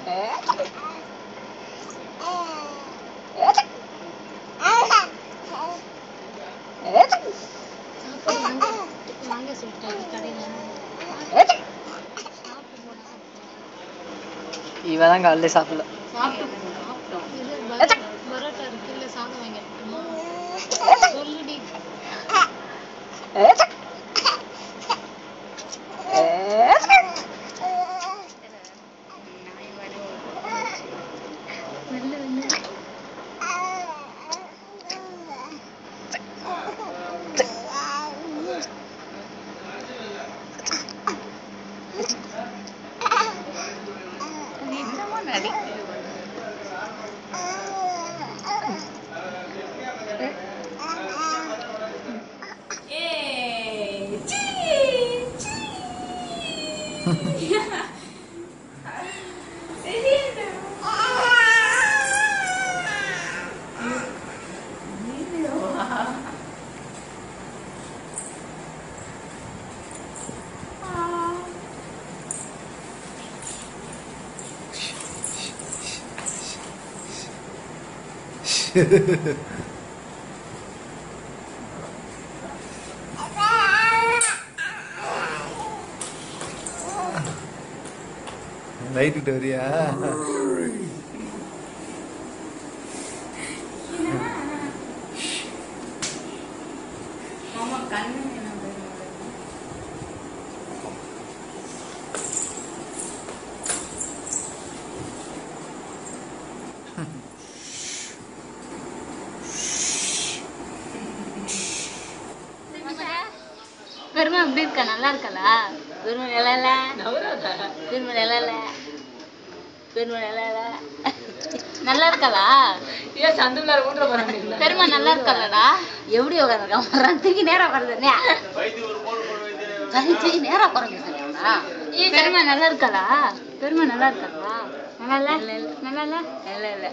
சாப்பாடு வாங்க வாங்க சொல்லிட்டாங்க கடையில சாப்பிட்டு போனா இவ தான் காலையில சாப்பிடல சாப்பிட்டு சாப்பிட்டோம் இது பரோ- பரோட்டா இருக்கு இல்ல சாதம் வாங்கி வரட்டுமா சொல்லுடி மெல்ல மெல்ல நைட்டுக்கிட்ட வரியா பெருமை எப்படி இருக்கா நல்லா இருக்கலா பெருமை நல்லா இல்ல பெருமை நல்லா இல்ல பெருமை நல்லா இல்ல நல்லா இருக்கலா ஏன் சந்துக்குள்ளார ஊன்ற போறாங்க பெருமை நல்லா இருக்கலடா எப்படி உட்காந்துருக்கான் வரான் தூக்கி நேரா குறைஞ்சா தூக்கி நேரா குறைஞ்ச சொன்னா பெருமை நல்லா இருக்கலா பெருமை நல்லா இருக்கலா நல்லா இல்ல நல்லா இல்ல நல்லா இல்ல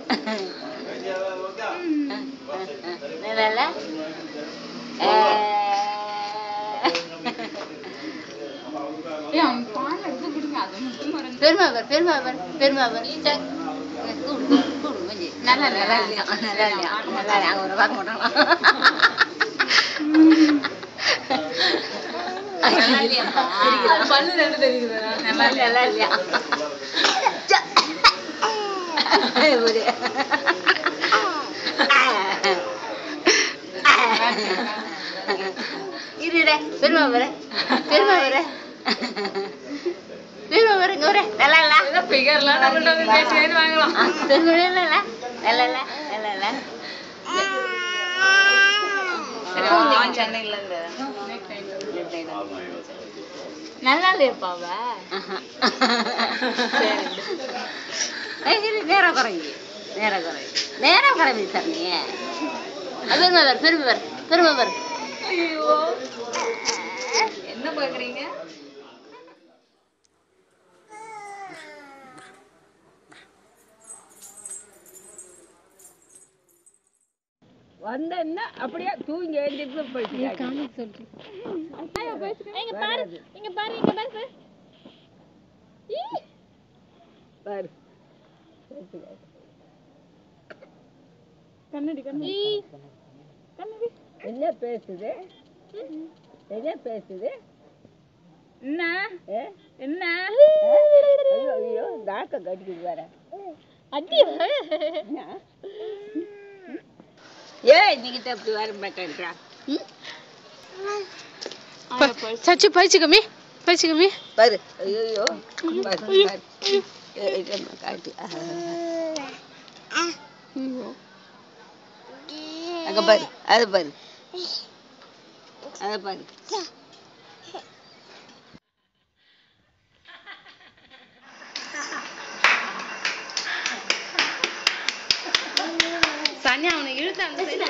நல்லா இல்ல பெருமா வர் பெருமா வர் பெருமா வர் கூடு கூடு மஞ்சி நல்லா நல்லா இல்லையா நல்லா இல்லையா நல்லா இல்லையா அவங்க பார்க்க மாட்டாங்களா பல்லு ரெண்டு தெரியுது நல்லா இல்லையா நல்லா இல்லையா ஒரு இருடே பெருமா வர பெருமா வர பெருமா வர இங்க வர நல்லா இல்ல பிகர்லாம் நம்மள்ட்ட வந்து பேசி வாங்கலாம் பெருமா இல்ல இல்ல நல்லா இல்ல நல்லா இல்ல சென்னையில இருந்து நல்லா இல்லையப்பா அவ சரி நேரம் குறைஞ்சி நேரம் குறை நேரம் குறைஞ்சி சார் நீ பெருமை வர் பெருமை வர் பெருமை வர் ஐயோ என்ன பாக்குறீங்க வந்தேன்னா அப்படியே தூங்கி எழுந்திட்டு போயிட்டு காமிக் சொல்றேன் இங்க பாரு இங்க பாரு இங்க பாரு பாரு. ஈ. பாரு கண்ணாடி கண்ணாடி கண்ணாடி என்ன பேசுது என்ன பேசுது என்ன என்ன ஐயோ ஐயோ தாக்க கட்டிக்கிட்டு வர அடி ஏன் இன்னைக்கிட்ட அப்படி வர மாட்டேன்றா சச்சு பயிற்சி கம்மி பயிற்சி கம்மி பாரு ஐயோ பாரு பாரு ஏய், இதம்மா காட்டு அங்க பாரு அது பாரு அத பாரு சனியா அவனை இழுத்து அந்த சைடு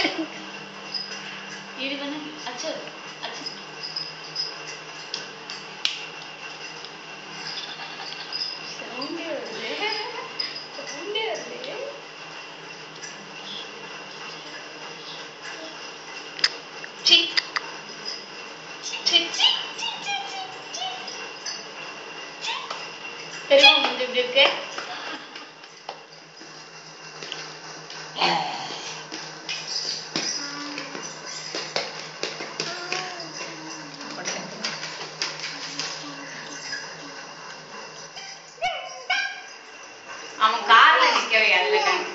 இது பண்ணு அச்சு அச்சு தெரியுமா உங்களுக்கு எப்படி இருக்கு அவன் கார்ல நிக்கவே அதுல கண்ணு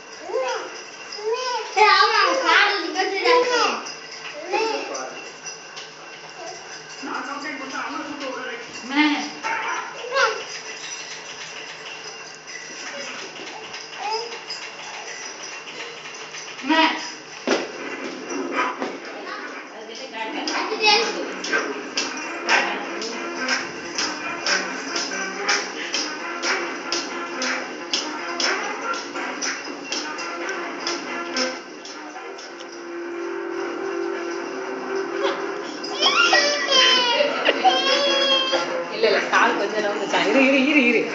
இல்ல இல்ல கால் கொஞ்ச நேரம் வந்துச்சான் இரு இரு இரு இரு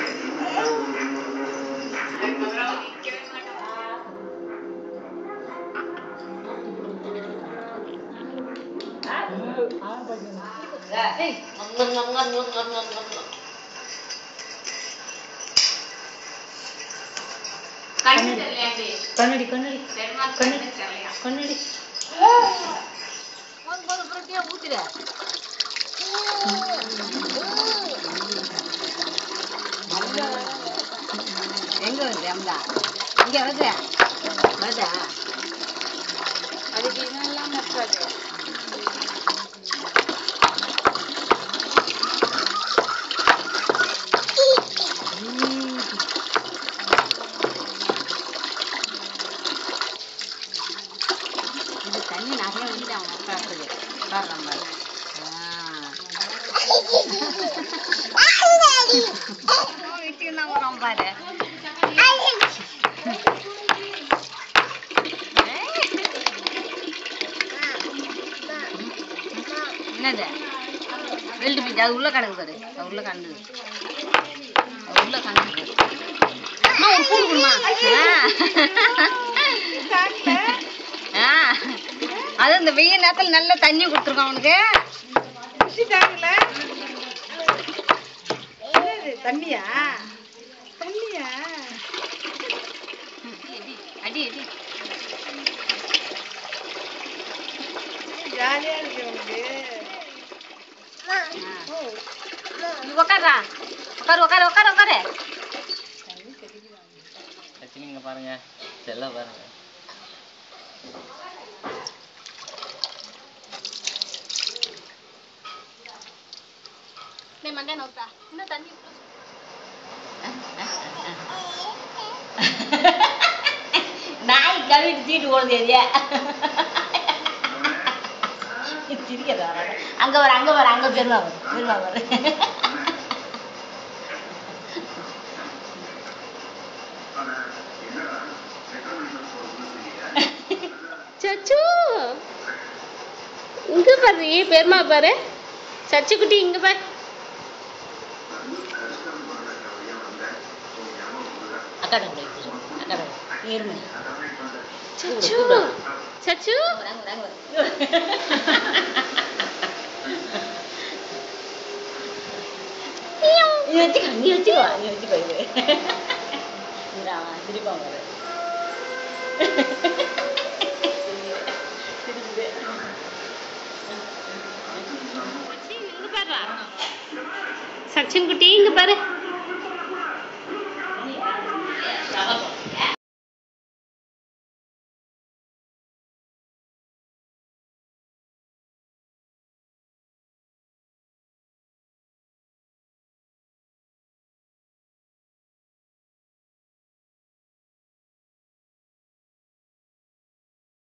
கண்ணு தெரியலையாண்டி? கண்ணடி கண்ணடி பெருமாள் கண்ணு தெரியலையா? கண்ணடி எங்க வருது அம்மா இங்க வருது வருதா அதுக்கு இதெல்லாம் நட்டுறது இது தண்ணி நிறைய ஊற்றி அவங்க உட்காருது உட்காடுறான் பாரு வச்சுக்கலாம் வரோம் பாரு என்னது வெல்டு பீச் அது உள்ள கிடக்கு பாரு அது உள்ள கண்டு அது உள்ள கண்டு பாரு அம்மா, ஒரு பூ கொடுமா ஆ அது இந்த வெயில் நேரத்துல நல்ல தண்ணி கொடுத்துருக்கோம் அவனுக்கு தண்ணியா தண்ணியா அடி அடி ஜாலியா இருக்கு உனக்கு நீ உக்காரா உட்காரு உட்காரு உட்காரு உட்காரு லட்சுமிங்க பாருங்க செல்ல பாருங்க டேய் மண்டையா நோத்தா. இன்னும் தண்ணி நாய் கவிட்டு தீட்டு ஓடுது எதையா சிரிக்கிறதா அங்க வர அங்க வர அங்க பெருமா வர பெருமா வர சச்சு இங்க பாரு பெருமா பாரு சச்சு குட்டி இங்க பாரு அக்காட அக்காட ஏறுமணி சச்சு சச்சு வராங்க வராங்க இது வச்சுக்கோ நீ வச்சுக்கோ நீ வச்சுக்கோ இது இது அவன் சிரிப்பான் பாரு இங்க பாரு சச்சின் குட்டி இங்க பாரு